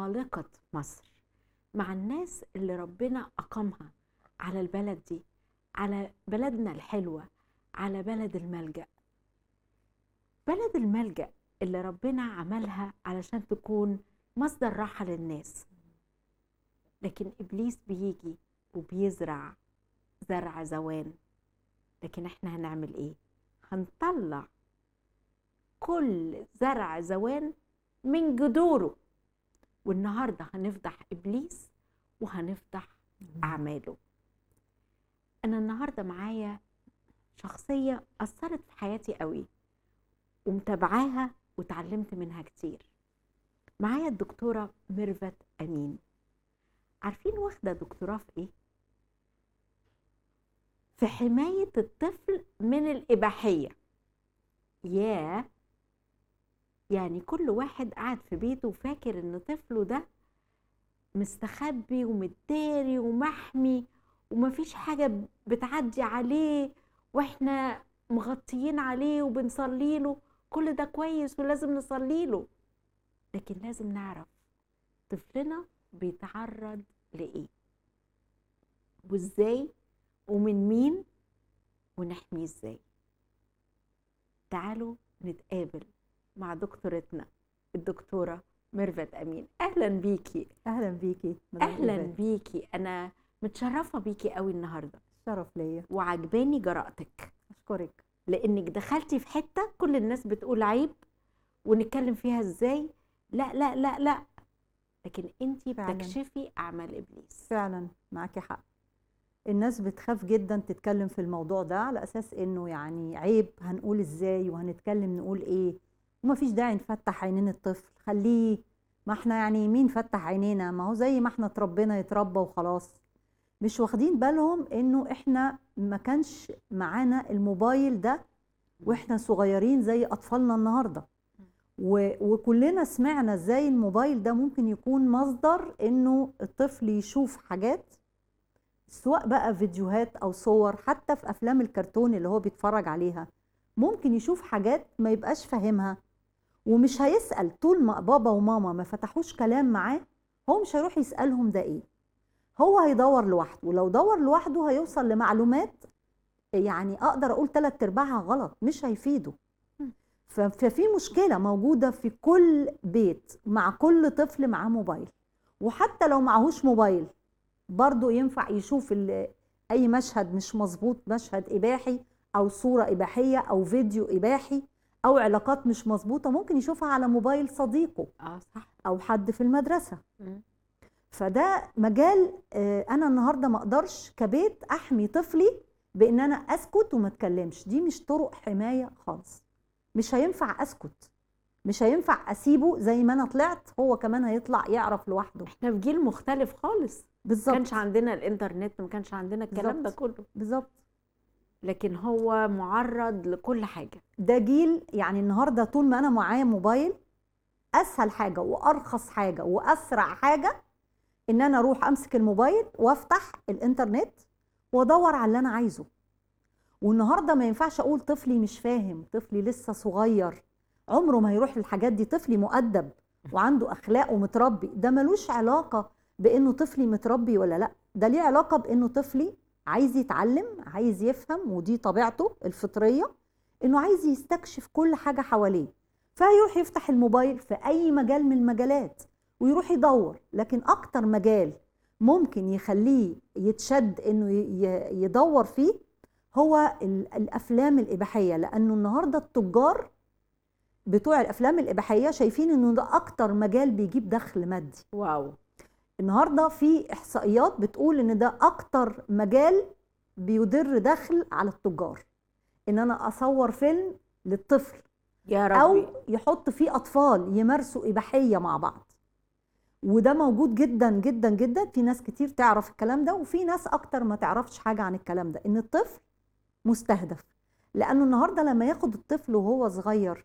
عمالقة مصر مع الناس اللي ربنا أقامها على البلد دي على بلدنا الحلوة على بلد الملجأ بلد الملجأ اللي ربنا عملها علشان تكون مصدر راحة للناس لكن إبليس بيجي وبيزرع زرع زوان لكن احنا هنعمل ايه هنطلع كل زرع زوان من جذوره والنهارده هنفضح ابليس وهنفضح اعماله انا النهارده معايا شخصيه اثرت في حياتي قوي ومتابعاها وتعلمت منها كتير معايا الدكتوره ميرفت امين عارفين واخده دكتوراه في ايه في حمايه الطفل من الاباحيه ياه يعني كل واحد قاعد في بيته وفاكر ان طفله ده مستخبي ومتداري ومحمي ومفيش حاجة بتعدي عليه واحنا مغطيين عليه وبنصلي له كل ده كويس ولازم نصلي له لكن لازم نعرف طفلنا بيتعرض لإيه وإزاي ومن مين ونحميه إزاي تعالوا نتقابل مع دكتورتنا الدكتورة ميرفت أمين أهلا بيكي اهلا بيكي مدام أهلا إيفان. بيكي أنا متشرفة بيكي قوي النهاردة شرف ليا وعجباني جرأتك اشكرك لانك دخلتي في حته كل الناس بتقول عيب ونتكلم فيها ازاي لا لا لا لا لكن انت فعلاً. بتكشفي اعمال ابليس فعلا معاكي حق الناس بتخاف جدا تتكلم في الموضوع ده على اساس انه يعني عيب هنقول ازاي وهنتكلم نقول ايه ومفيش داعي نفتح عينين الطفل خليه ما احنا يعني مين فتح عينينا ما هو زي ما احنا اتربينا يتربى وخلاص مش واخدين بالهم انه احنا ما كانش معانا الموبايل ده واحنا صغيرين زي اطفالنا النهارده و... وكلنا سمعنا ازاي الموبايل ده ممكن يكون مصدر انه الطفل يشوف حاجات سواء بقى فيديوهات او صور حتى في افلام الكرتون اللي هو بيتفرج عليها ممكن يشوف حاجات ما يبقاش فاهمها ومش هيسأل طول ما بابا وماما ما فتحوش كلام معاه هو مش هيروح يسألهم ده ايه هو هيدور لوحده ولو دور لوحده هيوصل لمعلومات يعني اقدر اقول تلات ارباعها غلط مش هيفيده ف- ففي مشكله موجوده في كل بيت مع كل طفل معاه موبايل وحتى لو معهوش موبايل برضه ينفع يشوف ال- اي مشهد مش مظبوط مشهد اباحي او صوره اباحيه او فيديو اباحي او علاقات مش مظبوطه ممكن يشوفها على موبايل صديقه اه صح او حد في المدرسه مم. فده مجال آه، انا النهارده ما اقدرش كبيت احمي طفلي بان انا اسكت وما اتكلمش دي مش طرق حمايه خالص مش هينفع اسكت مش هينفع اسيبه زي ما انا طلعت هو كمان هيطلع يعرف لوحده احنا في جيل مختلف خالص ما بالظبط كانش عندنا الانترنت ما كانش عندنا الكلام ده بالظبط. كله بالظبط لكن هو معرض لكل حاجه ده جيل يعني النهارده طول ما انا معايا موبايل اسهل حاجه وارخص حاجه واسرع حاجه ان انا اروح امسك الموبايل وافتح الانترنت وادور على اللي انا عايزه والنهارده ما ينفعش اقول طفلي مش فاهم طفلي لسه صغير عمره ما هيروح للحاجات دي طفلي مؤدب وعنده اخلاق ومتربي ده ملوش علاقه بانه طفلي متربي ولا لا ده ليه علاقه بانه طفلي عايز يتعلم عايز يفهم ودي طبيعته الفطريه انه عايز يستكشف كل حاجه حواليه فيروح يفتح الموبايل في اي مجال من المجالات ويروح يدور لكن اكتر مجال ممكن يخليه يتشد انه ي- ي- يدور فيه هو ال- الافلام الاباحيه لانه النهارده التجار بتوع الافلام الاباحيه شايفين انه ده اكتر مجال بيجيب دخل مادي واو النهارده في احصائيات بتقول ان ده اكتر مجال بيدر دخل على التجار ان انا اصور فيلم للطفل يا او ربي يحط فيه اطفال يمارسوا اباحيه مع بعض وده موجود جدا جدا جدا في ناس كتير تعرف الكلام ده وفي ناس اكتر ما تعرفش حاجه عن الكلام ده ان الطفل مستهدف لانه النهارده لما ياخد الطفل وهو صغير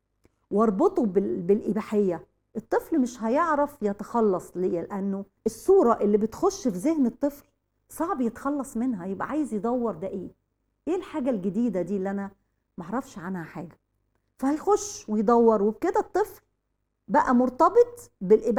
واربطه بال- بالاباحيه الطفل مش هيعرف يتخلص ليه لانه الصوره اللي بتخش في ذهن الطفل صعب يتخلص منها يبقى عايز يدور ده ايه ايه الحاجه الجديده دي اللي انا معرفش عنها حاجه فهيخش ويدور وبكده الطفل بقى مرتبط بالإباحية